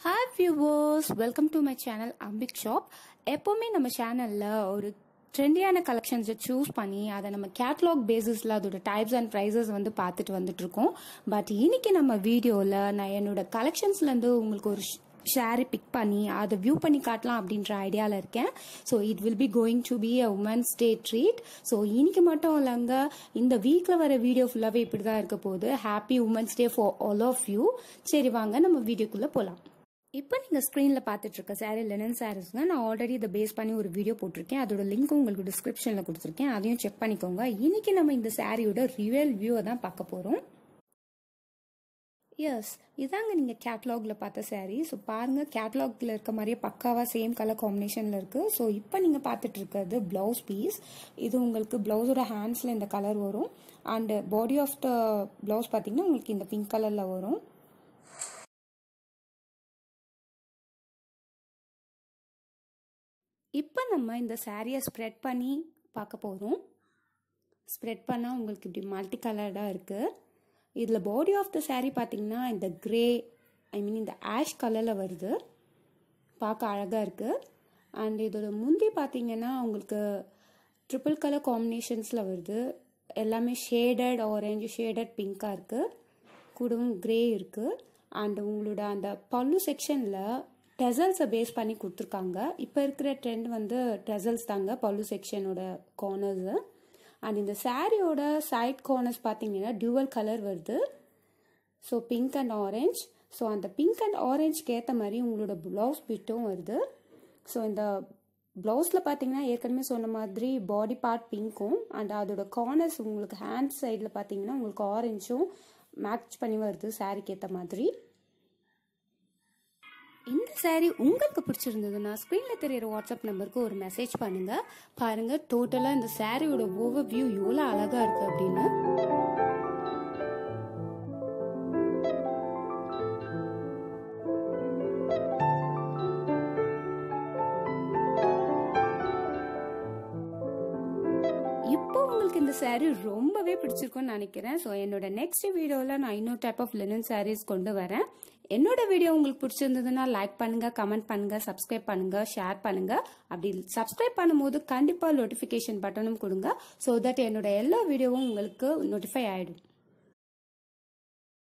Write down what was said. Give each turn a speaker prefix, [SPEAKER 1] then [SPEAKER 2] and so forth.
[SPEAKER 1] hi viewers welcome to my channel Ambik shop எப்போவுமே நம்ம சேனலில் ஒரு ட்ரெண்டியான கலெக்ஷன்ஸை சூஸ் பண்ணி அதை நம்ம கேட்லாக் பேசிஸில் அதோட டைப்ஸ் அண்ட் ப்ரைஸஸ் வந்து பார்த்துட்டு வந்துட்டு இருக்கோம் பட் இன்னைக்கு நம்ம வீடியோவில் நான் என்னோட கலெக்ஷன்ஸ்லேருந்து உங்களுக்கு ஒரு ஷேரி பிக் பண்ணி அதை வியூ பண்ணி காட்டலாம் அப்படின்ற ஐடியாவில் இருக்கேன் so it will be going to be a women's day treat so இன்னைக்கு மட்டும் இல்லைங்க இந்த வீக்கில் வர வீடியோ ஃபுல்லாகவே இப்படி தான் இருக்க போகுது happy women's day for all of you சரி வாங்க நம்ம வீடியோக்குள்ளே போகலாம் இப்போ நீங்கள் ஸ்க்ரீனில் பார்த்துட்டு இருக்க சாரீ லெனன் சாரீஸ்ங்க நான் ஆல்ரெடி இதை பேஸ் பண்ணி ஒரு வீடியோ போட்டிருக்கேன் அதோட லிங்க் உங்களுக்கு டிஸ்கிரிப்ஷனில் கொடுத்துருக்கேன் அதையும் செக் பண்ணிக்கோங்க இன்னைக்கு நம்ம இந்த சாரியோட ரியல் வியூவை தான் பார்க்க போகிறோம் எஸ் இதாங்க நீங்கள் கேட்லாகில் பார்த்த சாரீ ஸோ பாருங்கள் கேட்லாகில் இருக்க மாதிரியே பக்காவாக சேம் கலர் காம்பினேஷனில் இருக்குது ஸோ இப்போ நீங்கள் பார்த்துட்டு இருக்கிறது ப்ளவுஸ் பீஸ் இது உங்களுக்கு ப்ளவுஸோட ஹேண்ட்ஸில் இந்த கலர் வரும் and body of the blouse பார்த்தீங்கன்னா உங்களுக்கு இந்த பிங்க் கலரில் வரும் இப்போ நம்ம இந்த சாரியை ஸ்ப்ரெட் பண்ணி பார்க்க போகிறோம் ஸ்ப்ரெட் பண்ணால் உங்களுக்கு இப்படி மல்டி கலர்டாக இருக்குது இதில் பாடி ஆஃப் த சாரீ பார்த்தீங்கன்னா இந்த க்ரே ஐ மீன் இந்த ஆஷ் கலரில் வருது பார்க்க அழகாக இருக்குது அண்ட் இதோட முந்தி பார்த்தீங்கன்னா உங்களுக்கு ட்ரிபிள் கலர் காம்பினேஷன்ஸில் வருது எல்லாமே ஷேடட் ஆரஞ்சு ஷேடட் பிங்காக இருக்குது கூடவும் க்ரே இருக்குது அண்ட் உங்களோட அந்த பல்லு செக்ஷனில் டெசல்ஸை பேஸ் பண்ணி கொடுத்துருக்காங்க இப்போ இருக்கிற ட்ரெண்ட் வந்து டெசல்ஸ் தாங்க பல்லு செக்ஷனோட கார்னர்ஸு அண்ட் இந்த சாரியோட சைட் கார்னர்ஸ் பார்த்தீங்கன்னா டியூவல் கலர் வருது so pink and orange so அந்த பிங்க் அண்ட் ஆரஞ்சுக்கு ஏற்ற மாதிரி உங்களோட ப்ளவுஸ் பிட்டும் வருது ஸோ இந்த ப்ளவுஸில் பார்த்தீங்கன்னா ஏற்கனவே சொன்ன மாதிரி பாடி பார்ட் பிங்க்கும் அண்ட் அதோட கார்னர்ஸ் உங்களுக்கு ஹேண்ட் சைடில் பார்த்தீங்கன்னா உங்களுக்கு ஆரஞ்சும் மேட்ச் பண்ணி வருது சாரிக்கு ஏற்ற மாதிரி இந்த சாரீ உங்களுக்கு பிடிச்சிருந்ததுன்னா ஸ்க்ரீனில் தெரியிற வாட்ஸ்அப் நம்பருக்கு ஒரு மெசேஜ் பண்ணுங்க பாருங்க டோட்டலாக இந்த சாரியோட ஓவர் வியூ எவ்வளோ அழகா இருக்கு அப்படின்னு இப்போ உங்களுக்கு இந்த சாரீ ரொம்பவே பிடிச்சிருக்கும்னு நினைக்கிறேன் ஸோ என்னோட நெக்ஸ்ட் வீடியோவில் நான் இன்னொரு டைப் ஆஃப் லினன் சாரீஸ் கொண்டு வரேன் என்னோட வீடியோ உங்களுக்கு பிடிச்சிருந்ததுன்னா லைக் பண்ணுங்க கமெண்ட் பண்ணுங்க சப்ஸ்கிரைப் பண்ணுங்க ஷேர் பண்ணுங்க அப்படி சப்ஸ்கிரைப் பண்ணும்போது கண்டிப்பாக நோட்டிஃபிகேஷன் பட்டனும் கொடுங்க ஸோ தட் என்னோட எல்லா வீடியோவும் உங்களுக்கு நோட்டிஃபை ஆகிடும்